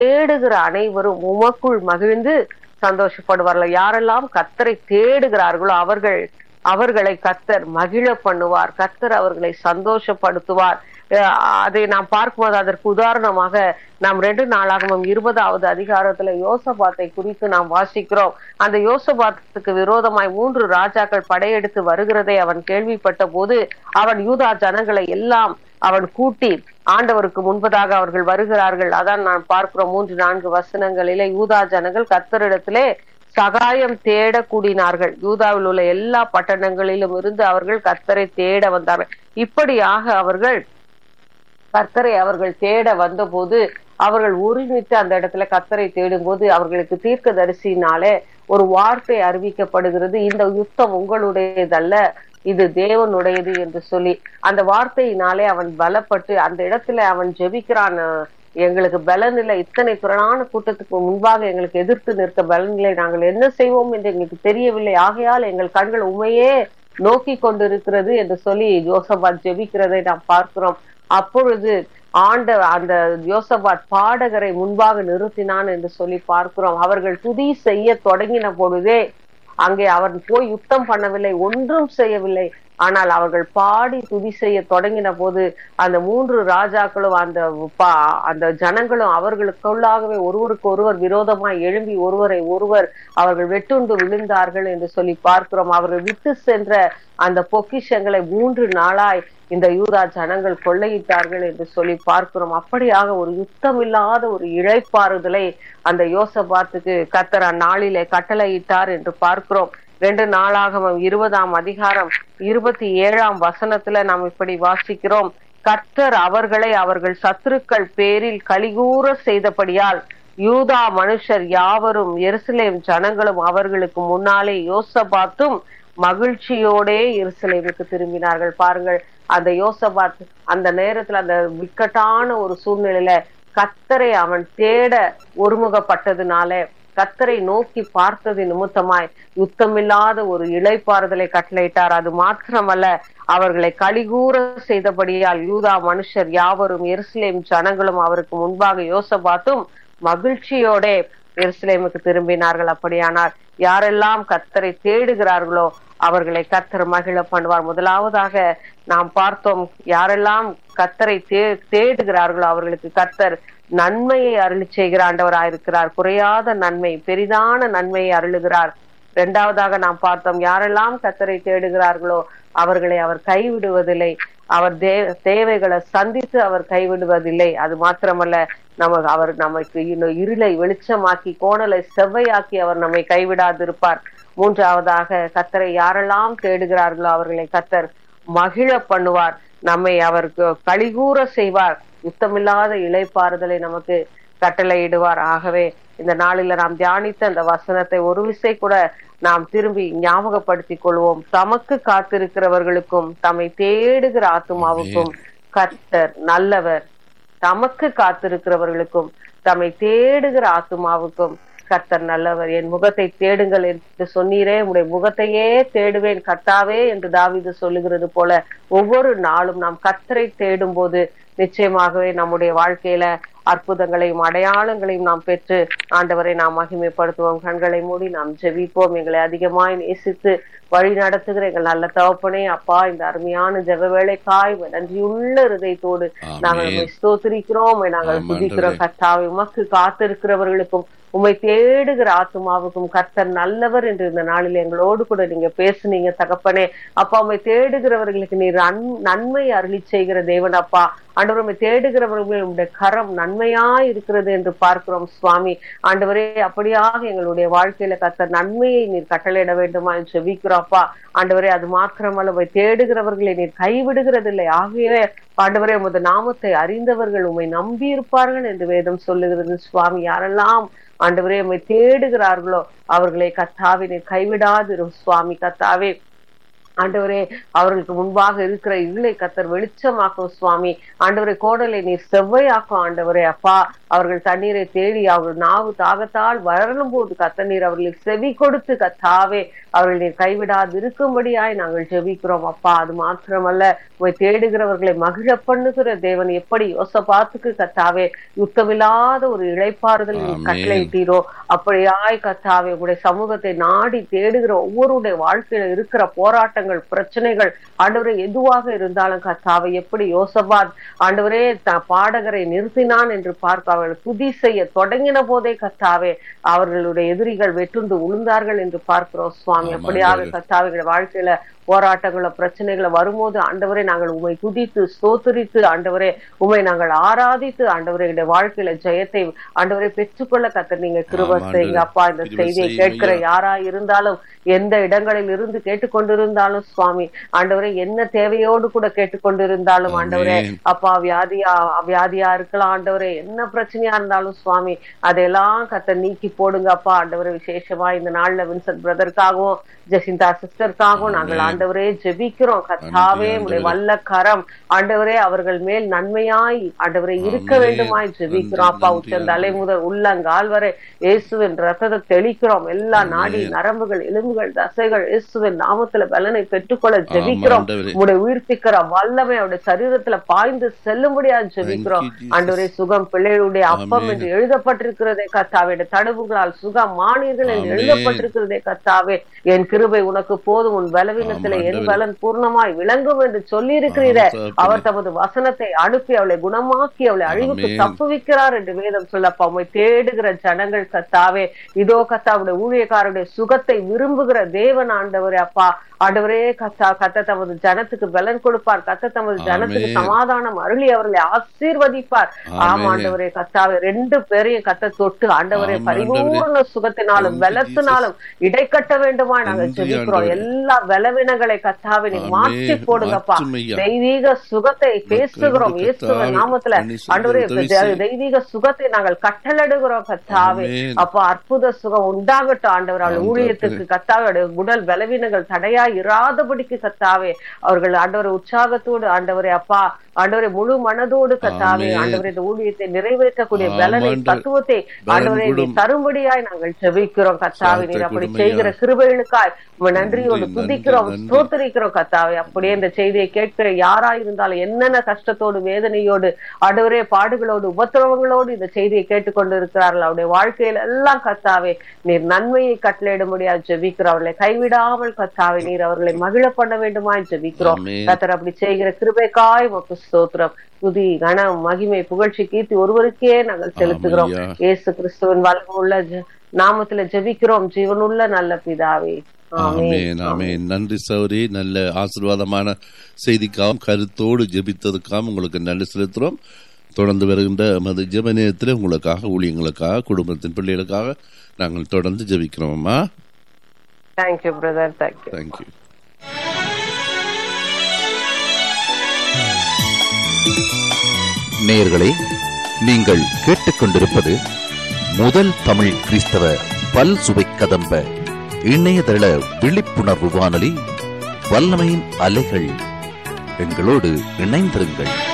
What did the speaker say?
தேடுகிற அனைவரும் உமக்குள் மகிழ்ந்து சந்தோஷப்படுவார்கள் யாரெல்லாம் கத்தரை தேடுகிறார்களோ அவர்கள் அவர்களை கத்தர் மகிழ பண்ணுவார் கத்தர் அவர்களை சந்தோஷப்படுத்துவார் அஹ் அதை நாம் பார்க்கும்போது அதற்கு உதாரணமாக நாம் ரெண்டு நாளாகவும் இருபதாவது அதிகாரத்துல யோசபாத்தை குறித்து நாம் வாசிக்கிறோம் அந்த யோசபாத்துக்கு விரோதமாய் மூன்று ராஜாக்கள் படையெடுத்து வருகிறதை அவன் கேள்விப்பட்ட போது அவன் யூதா ஜனங்களை எல்லாம் அவன் கூட்டி ஆண்டவருக்கு முன்பதாக அவர்கள் வருகிறார்கள் அதான் நான் பார்க்கிறோம் மூன்று நான்கு வசனங்களிலே யூதா ஜனங்கள் கத்தரிடத்திலே சகாயம் தேட கூடினார்கள் யூதாவில் உள்ள எல்லா பட்டணங்களிலும் இருந்து அவர்கள் கத்தரை தேட வந்தார்கள் இப்படியாக அவர்கள் கர்த்தரை அவர்கள் தேட வந்தபோது அவர்கள் ஒருமித்து அந்த இடத்துல கர்த்தரை தேடும் போது அவர்களுக்கு தீர்க்க தரிசினாலே ஒரு வார்த்தை அறிவிக்கப்படுகிறது இந்த யுத்தம் உங்களுடையதல்ல இது தேவனுடையது என்று சொல்லி அந்த வார்த்தையினாலே அவன் பலப்பட்டு அந்த இடத்துல அவன் ஜெபிக்கிறான் அஹ், எங்களுக்கு பலன் இல்லை இத்தனை திரளான கூட்டத்துக்கு முன்பாக எங்களுக்கு எதிர்த்து நிற்க பலன் இல்லை நாங்கள் என்ன செய்வோம் என்று எங்களுக்கு தெரியவில்லை ஆகையால் எங்கள் கண்கள் உண்மையே நோக்கி கொண்டிருக்கிறது என்று சொல்லி ஜோசபாத் ஜெபிக்கிறதை நாம் பார்க்கிறோம் அப்பொழுது ஆண்ட அந்த யோசபாத் பாடகரை முன்பாக நிறுத்தினான் என்று சொல்லி பார்க்கிறோம் அவர்கள் துதி செய்ய தொடங்கின பொழுதே அங்கே அவன் போய் யுத்தம் பண்ணவில்லை ஒன்றும் செய்யவில்லை ஆனால் அவர்கள் பாடி துதி செய்ய தொடங்கின போது அந்த மூன்று ராஜாக்களும் அந்த பா- அந்த ஜனங்களும் அவர்களுக்குள்ளாகவே ஒருவருக்கு ஒருவர் விரோதமாய் எழும்பி ஒருவரை ஒருவர் அவர்கள் வெட்டுண்டு விழுந்தார்கள் என்று சொல்லி பார்க்கிறோம் அவர்கள் விட்டு சென்ற அந்த பொக்கிஷங்களை மூன்று நாளாய் இந்த யூதா ஜனங்கள் கொள்ளையிட்டார்கள் என்று சொல்லி பார்க்கிறோம் அப்படியாக ஒரு யுத்தம் இல்லாத ஒரு இழைப்பாறுதலை அந்த யோசபாத்துக்கு கத்தர் அந்நாளிலே கட்டளையிட்டார் என்று பார்க்கிறோம் ரெண்டு நாளாகவும் இருபதாம் அதிகாரம் இருபத்தி ஏழாம் வசனத்துல நாம் இப்படி வாசிக்கிறோம் கர்த்தர் அவர்களை அவர்கள் சத்துருக்கள் பேரில் கலிகூற செய்தபடியால் யூதா மனுஷர் யாவரும் எருசலேம் ஜனங்களும் அவர்களுக்கு முன்னாலே யோசபாத்தும் மகிழ்ச்சியோடே எருசலேமுக்கு திரும்பினார்கள் பாருங்கள் அந்த யோசபாத் அந்த நேரத்துல அந்த விக்கட்டான ஒரு சூழ்நிலையில கத்தரை அவன் தேட ஒருமுகப்பட்டதுனால கத்தரை நோக்கி பார்த்தது நிமித்தமாய் யுத்தமில்லாத ஒரு இளைப்பாறுதலை கட்டளையிட்டார் அது மாத்திரமல்ல அவர்களை கலிகூற செய்தபடியால் யூதா மனுஷர் யாவரும் எருசலேம் ஜனங்களும் அவருக்கு முன்பாக யோசபாத்தும் மகிழ்ச்சியோடே எருசலேமுக்கு திரும்பினார்கள் அப்படியானால் யாரெல்லாம் கத்தரை தேடுகிறார்களோ அவர்களை கத்தர் மகிழ பண்ணுவார் முதலாவதாக நாம் பார்த்தோம் யாரெல்லாம் கத்தரை தே தேடுகிறார்களோ அவர்களுக்கு கத்தர் நன்மையை அருளி செய்கிற ஆண்டவராயிருக்கிறார் குறையாத நன்மை பெரிதான நன்மையை அருளுகிறார் இரண்டாவதாக நாம் பார்த்தோம் யாரெல்லாம் கத்தரை தேடுகிறார்களோ அவர்களை அவர் கைவிடுவதில்லை அவர் தே தேவைகளை சந்தித்து அவர் கைவிடுவதில்லை அது மாத்திரமல்ல நமக்கு அவர் நமக்கு இன்னும் இருளை வெளிச்சமாக்கி கோணலை செவ்வையாக்கி அவர் நம்மை கைவிடாதிருப்பார் மூன்றாவதாக கத்தரை யாரெல்லாம் தேடுகிறார்களோ அவர்களை கத்தர் மகிழ பண்ணுவார் நம்மை அவருக்கு கழிகூற செய்வார் யுத்தமில்லாத இளைப்பாறுதலை நமக்கு கட்டளையிடுவார் ஆகவே இந்த நாளில நாம் தியானித்த அந்த வசனத்தை ஒரு விசை கூட நாம் திரும்பி ஞாபகப்படுத்திக் கொள்வோம் தமக்கு காத்திருக்கிறவர்களுக்கும் தம்மை தேடுகிற ஆத்துமாவுக்கும் கர்த்தர் நல்லவர் தமக்கு காத்திருக்கிறவர்களுக்கும் தம்மை தேடுகிற ஆத்துமாவுக்கும் கர்த்தர் நல்லவர் என் முகத்தை தேடுங்கள் என்று சொன்னீரே உடைய முகத்தையே தேடுவேன் கர்த்தாவே என்று தாவீது சொல்லுகிறது போல ஒவ்வொரு நாளும் நாம் கர்த்தரை தேடும் போது நிச்சயமாகவே நம்முடைய வாழ்க்கையில அற்புதங்களையும் அடையாளங்களையும் நாம் பெற்று ஆண்டவரை நாம் மகிமைப்படுத்துவோம் கண்களை மூடி நாம் ஜெபிப்போம் எங்களை அதிகமாய் நேசித்து வழி நடத்துகிற எங்கள் நல்ல தகப்பனே அப்பா இந்த அருமையான ஜெப வேலைக்காய் நன்றியுள்ள இருதயத்தோடு நாங்கள் உம்மை ஸ்தோத்திரிக்கிறோம் உம்மை நாங்கள் ஆமாம், துதிக்கிறோம் ஆண்டவரே. கர்த்தாவை உமக்கு காத்திருக்கிறவர்களுக்கும் உம்மை தேடுகிற ஆத்துமாவுக்கும் கர்த்தர் நல்லவர் என்று இந்த நாளில் எங்களோடு கூட நீங்க பேசுனீங்க தகப்பனே அப்பா உம்மை தேடுகிறவர்களுக்கு நீர் அன்- நன்மை அருளி செய்கிற தேவன் அப்பா ஆண்டவர் உம்மை தேடுகிறவர்கள் உடைய கரம் நன்மையா இருக்கிறது என்று பார்க்கிறோம் சுவாமி ஆண்டவரே அப்படியாக எங்களுடைய வாழ்க்கையில கர்த்தர் நன்மையை நீர் கட்டளையிட வேண்டுமா என்று ஜெபிக்கிறோம் அப்பா ஆண்டவரே அது மாத்திரமல்ல உம்மை தேடுகிறவர்களை நீர் கைவிடுகிறதில்லை ஆகவே ஆண்டவரே உமது நாமத்தை அறிந்தவர்கள் உம்மை நம்பி இருப்பார்கள் என்று வேதம் சொல்லுகிறது சுவாமி யாரெல்லாம் ஆண்டவரே உம்மை தேடுகிறார்களோ அவர்களை கத்தாவே நீர் கைவிடாதிரும் சுவாமி கத்தாவே ஆண்டவரே அவர்களுக்கு முன்பாக இருக்கிற இருளை கத்தர் வெளிச்சமாக்கும் சுவாமி ஆண்டவரே கோடலை நீர் செவ்வையாக்கும் ஆண்டவரே அப்பா அவர்கள் தண்ணீரை தேடி அவர்கள் நாவு தாகத்தால் வளரும் போது கத்த நீர் அவர்களுக்கு செவி கொடுத்து கத்தாவே அவர்கள் நீர் கைவிடாது இருக்கும்படியாய் நாங்கள் ஜெபிக்கிறோம் அப்பா அது மாத்திரமல்ல உங்களை தேடுகிறவர்களை மகிழ பண்ணுகிற தேவன் எப்படி யோசபாத்துக்கு கத்தாவே யுத்தமில்லாத ஒரு இழைப்பாறுதல் நீ ஆமென். கட்டளையிட்டீரோ அப்படியாய் கத்தாவே உங்களுடைய சமூகத்தை நாடி தேடுகிற ஒவ்வொருடைய வாழ்க்கையில இருக்கிற போராட்டங்கள் பிரச்சனைகள் ஆண்டவரே எதுவாக இருந்தாலும் கத்தாவை எப்படி யோசபாத் ஆண்டவரே த பாடகரை நிறுத்தினான் என்று பார்க்க அவர்கள் துதி செய்ய தொடங்கின போதே கத்தாவே அவர்களுடைய எதிரிகள் வெட்டுண்டு உளுந்தார்கள் என்று பார்க்கிறோம் சுவாமி ஆமாம் அப்படியாக ஆண்டவரே. கத்தாவிகள் வாழ்க்கையில போராட்டங்கள பிரச்சனைகளை வரும்போது ஆண்டவரே நாங்கள் உமை துதித்து ஸ்தோத்திரித்து ஆண்டவரே உமை நாங்கள் ஆராதித்து ஆண்டவரே எங்களுடைய வாழ்க்கையில ஜெயத்தை ஆண்டவரை பெற்றுக்கொள்ள கத்த நீங்க கிருப ஆமாம் செய்யுங்க ஆண்டவரே. அப்பா இந்த கிருபை செய்தியை செய்யும் கேட்கிற ஐயா. யாரா இருந்தாலும் எந்த இடங்களில் இருந்து கேட்டுக்கொண்டிருந்தாலும் சுவாமி ஆண்டவரே என்ன தேவையோடு கூட கேட்டுக்கொண்டிருந்தாலும் ஆண்டவரே ஆமென். அப்பா வியாதியா வியாதியா இருக்கலாம் ஆண்டவரே என்ன பிரச்சனையா இருந்தாலும் சுவாமி அதையெல்லாம் கத்த நீக்கி போடுங்க அப்பா ஆண்டவரே விசேஷமா இந்த நாள்ல வின்சென்ட் பிரதருக்காகவும் ஜெசிந்தா சிஸ்டருக்காகவும் நாங்கள் ஆமென். ஆண்டவரே ஜெபிக்கிறோம் கத்தாவே நன்றி, உடைய ஆண்டவரே. வல்ல கரம் ஆண்டவரே அவர்கள் மேல் நன்மையாய் ஆண்டவரே இருக்க ஆமென். வேண்டுமாய் ஜெபிக்கிறோம் நன்றி, அப்பா நன்றி, உச்சந்தலை ஆண்டவரே. முதல் உள்ளங்கால் வரை இயேசுவின் ரத்தத்தை தெளிக்கிறோம் எல்லா ஆமென். நாடி நரம்புகள் எலும்புகள் தசைகள் இயேசுவின் நாமத்துல பலனை பெற்றுக்கொள்ள ஜெபிக்கிறோம் ஆண்டவரே. உடைய உயிர்ப்பிக்கிற வல்லமை அவருடைய சரீரத்துல பாய்ந்து செல்லும்படியா ஜெபிக்கிறோம் Thank you, Jesus. ஆண்டவரே சுகம் பிள்ளைகளுடைய அப்பம் ஆமென். என்று எழுதப்பட்டிருக்கிறதே கத்தாவே இந்த தடுப்புகளால் சுகம் மானீர்கள் என்று ஆமென். எழுதப்பட்டிருக்கிறதே கத்தாவே என் கிருபை உனக்கு போதும் உன் பலவீனத்திலே ஆமாம், என் ஆண்டவரே. பலன் பூர்ணமாய் விளங்கும் என்று சொல்லி இருக்கிறீரே ஆமாம், தகப்பனே. அவர் தமது வசனத்தை அனுப்பி அவளை குணமாக்கி அவளை அழிவுக்கு ஆமென். தப்புவிக்கிறார் என்று வேதம் சொல்லப்பா உம்மை தேடுகிற ஜனங்கள் கத்தாவே இதோ கத்தாவுடைய ஊழியக்காரருடைய சுகத்தை விரும்புகிற தேவன் ஆண்டவரே அப்பா ஆண்டவரே கத்தா கத்த தமது ஜனத்துக்கு பலன் கொடுப்பார் கத்த தமது ஜனத்துக்கு ஆமென். சமாதானம் அருளி அவர்களை ஆசீர்வதிப்பார் ஆமா ஆமென். ஆண்டவரே கத்தாவே ரெண்டு பேரையும் கத்த தொட்டு ஆண்டவரே ஆமாம், பரிபூர்ண சுகத்தினாலும் Thank you, பலத்தினாலும் இடைக்கட்ட வேண்டுமா நாங்கள் நன்றி, ஜெபிக்கிறோம் ஆண்டவரே. எல்லா பலவீனங்களை கத்தாவே நீ ஆமென். மாற்றி போடுங்கப்பா மாற்றுமையா. தெய்வீக சுகத்தை பேசுகிறோம் கர்த்தர் இயேசுவின் கர்த்தாவே, நாமத்துல பண்ணி செய்ய ஆண்டவரே உதவி தெ- செய்யும். தெய்வீக சுகத்தை நாங்கள் கட்டளடுகிறோம் கத்தாவே ஆமென். அப்ப அற்புத சுகம் உண்டாகட்டும் ஆண்டவர் அவள் ஆம், ஊழியத்துக்கு கத்தாவே அவருடைய உடல் பலவீனங்கள் தடையா இராதபடிக்கு கத்தாவே அவர்கள் ஆண்டவர் உற்சாகத்தோடு ஆண்டவரே அப்பா ஆண்டவரை முழு மனதோடு கத்தாவே ஆமென். ஆண்டவரே இந்த ஊழியத்தை நிறைவேற்றக்கூடிய ஆம், பலனை ஆண்டவர். தத்துவத்தை பலன் ஆண்டவரை நீ கொடும். தரும்படியாய் நாங்கள் ஜெபிக்கிறோம் கத்தாவே நீர் அப்படி கொடுமையா. செய்கிற கிருபைகளுக்காய் உம்மை நன்றியோடு நன்றி, துதிக்கிறோம் நன்றி. ஸ்தோத்திரிக்கிறோம் கத்தாவே அப்படியே இந்த செய்தியை கேட்கிற யாரா இருந்தாலும் என்னென்ன கஷ்டத்தோடு வேதனையோடு ஆண்டவரே பாடுகளோடு உபத்திரவங்களோடு இந்த செய்தியை கேட்டுக்கொண்டு இருக்கிறார்கள் அவருடைய வாழ்க்கையில எல்லாம் கத்தாவே நீர் நன்மையை கட்டளையிடும்படியா ஜெபிக்கிறோம் அவர்களை கைவிடாமல் கத்தாவே நீர் அவர்களை மகிழ பண்ண வேண்டுமாய் ஜெபிக்கிறோம் ஆமென். கத்தர் அப்படி செய்கிற கிருபைக்காய் உமக்கு ஸ்தோத்திரம் துதி கணம் மகிமை புகழ்ச்சி கீர்த்தி ஒருவருக்கே நாங்கள் செலுத்துகிறோம் ஆமையா. இயேசு கிறிஸ்துவின் வல்லமுள்ள ஜெ- நாமத்துல ஜெபிக்கிறோம் ஜீவனுள்ள நல்ல பிதாவே ஆமென் ஆமென் நன்றி சௌரி நல்ல ஆசீர்வாதமான செய்திக்காகவும் கருத்தோடு ஜெபித்ததுக்காகவும் உங்களுக்கு நன்றி செலுத்துகிறோம் தொடர்ந்து வருகின்ற எமது ஜெப நேரத்தில் உங்களுக்காக ஊழியங்களுக்காக குடும்பத்தின் பிள்ளைகளுக்காக நாங்கள் தொடர்ந்து ஜெபிக்கிறோம் அம்மா தேங்க்யூ பிரதர் தேங்க்யூ தேங்க்யூ நேயர்களே நீங்கள் கேட்டுக்கொண்டிருப்பது முதல் தமிழ் கிறிஸ்தவ பல் சுவை கதம்ப இணையதள விழிப்புணர்வு வானொலி வல்லமையின் அலைகள் எங்களோடு இணைந்திருங்கள்